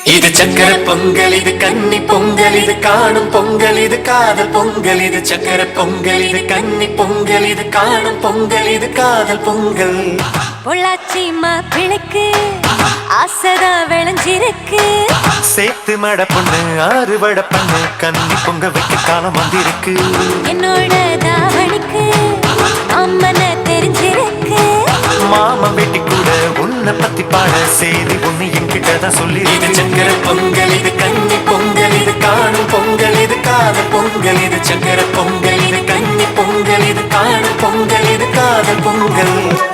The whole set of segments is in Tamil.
இது சக்கர பொங்கல் இது கன்னி பொங்கல் இது காணும் பொங்கல் இது காதல் பொங்கல் இது சக்கர பொங்கல் இது கன்னி பொங்கல் இது காணும் பொங்கல் இது காதல் பொங்கல் பொள்ளாச்சி மாப்பிளைக்கு ஆசைதா விளைஞ்சிருக்கு சேத்து மட பொண்ணு ஆறு வட பண்ணு கன்னி பொங்க வைக்க காலம் வந்திருக்கு என்னோட தாவணிக்கு அம்மன தெரிஞ்சிருக்கு மாமன் வெட்டி கூட உன்னை பத்தி பாட செய்தி ஒண்ணு என்கிட்ட தான் சொல்லி இது சக்கர பொங்கல் இது கன்னி பொங்கல் இது காணும் பொங்கல் இது காதல் பொங்கல் இது சக்கர பொங்கல் இது கன்னி பொங்கல் இது காணும் பொங்கல் இது காதல் பொங்கல்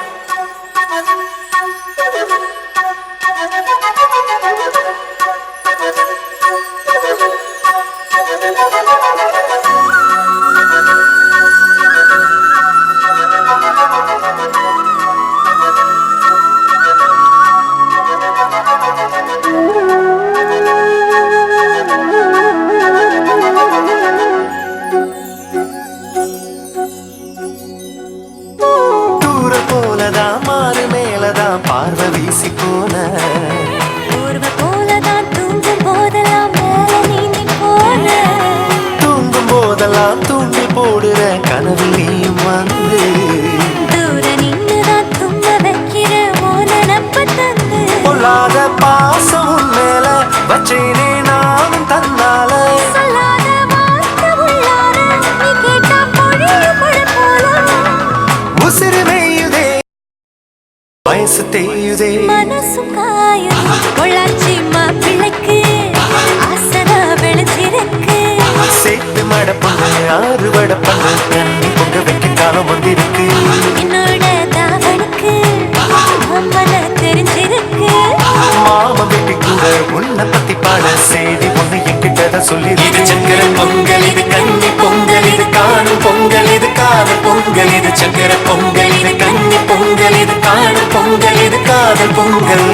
தூர போலதான் மாறு மேலதான் பார்வை வீசி போன ஊர்வ போலதான் தூங்கும் போதெல்லாம் மேல நீந்தி போன தூங்கும் போதெல்லாம் தூண்டி போடுற கனவு நீயும் வந்து தூர நின்னுதான் தும்ப வைக்கிற ஓ நினப்பு தந்து பொல்லாத பாசம் உன் மேல வச்சேனே நானும் தன்னால சொல்லாத வார்த்தை உள்ளார நீ கேட்டா பொழியும் மழை போல உசிறு மேயுதே வயசு தேயுதே மனசு காயும் பொள்ளாச்சி மாப்பிள்ளைக்கு ஆசைதா விளைஞ்சிருக்கு சேத்து மட பொண்ணு ஆறு வட பண்ணு கண்ணி பொங்க வைக்க காலம் வந்திருக்கு என்னோட தாவணிக்கு அம்மன தெரிஞ்சிருக்கு மாமன் வெட்டி கூட உன்னை பத்தி பாட செய்தி ஒண்ணு என்கிட்ட தான் சொல்லி இது சக்கர பொங்கல் இது கன்னி பொங்கல் இது காணும் பொங்கல் இது காதல் பொங்கல் இது சக்கர பொங்கல் இது கன்னி பொங்கல் இது காணும் பொங்கல் இது காதல் பொங்கல்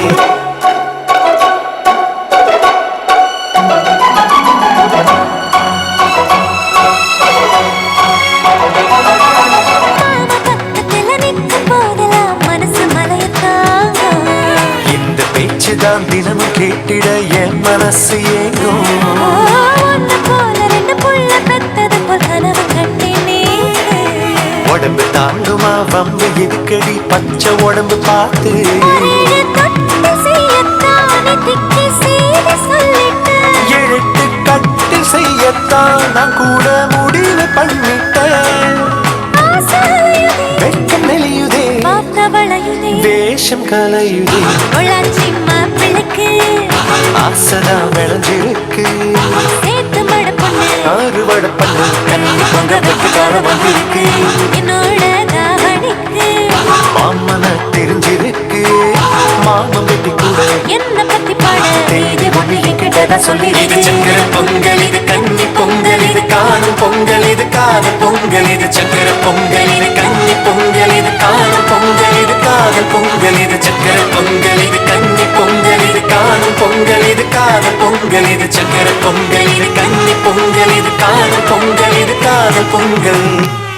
பக்கத்துல நிற்கும் போதெல்லாம் மனசு மலையத்தாங்க இந்த பேச்சு தான் தினமும் கேட்டிட என் மனசு ஏங்கும் ஒன்னு போல ரெண்டு புள்ள பெத்தது போல் கனவு கண்டினே உடம்பு தாங்குமா வம்பு எதுக்கடி பச்சை உடம்பு பார்த்து ஒரேழு தொட்டு செய்யத்தானே திக்கி செய்தி சொல்லிட்டு எழுத்து கட்டு செய்யத்தான் நான் கூட முடிவு பண்ணிட்டேன் ஆசையுதே வெட்கம் நெளியுதே பார்த்த வளையுதே வேஷம் கலையுதே பொள்ளாச்சி மாப்பிள்ளைக்கு ஆசைதான் விளைஞ்சிருக்கு சேர்த்து மட பொண்ணு ஆறு வட பண்ணு கண்ணி பொங்க வைக்க காலம் வந்திருக்கு என்னோட தாவணிக்கு மாமன தெரிஞ்சிருக்கு மாமன் வெட்டி கூட என்ன பத்தி பாட இது ஒண்ணு என்கிட்ட தான் சொல்லி இது சக்கர பொங்கல் இது கன்னி பொங்கல் இது காணும் பொங்கல் இது காதல் பொங்கல் இது சக்கர பொங்கல் இது கன்னி பொங்கல் இது காணும் பொங்கல் இது காதல் பொங்கல் இது சக்கர பொங்கல் இது கன்னி பொங்கல் இது காணும் பொங்கல் இது காதல் பொங்கல் இது சக்கர பொங்கல் இது கன்னி பொங்கல் இது காணும் பொங்கல் இது காதல் பொங்கல்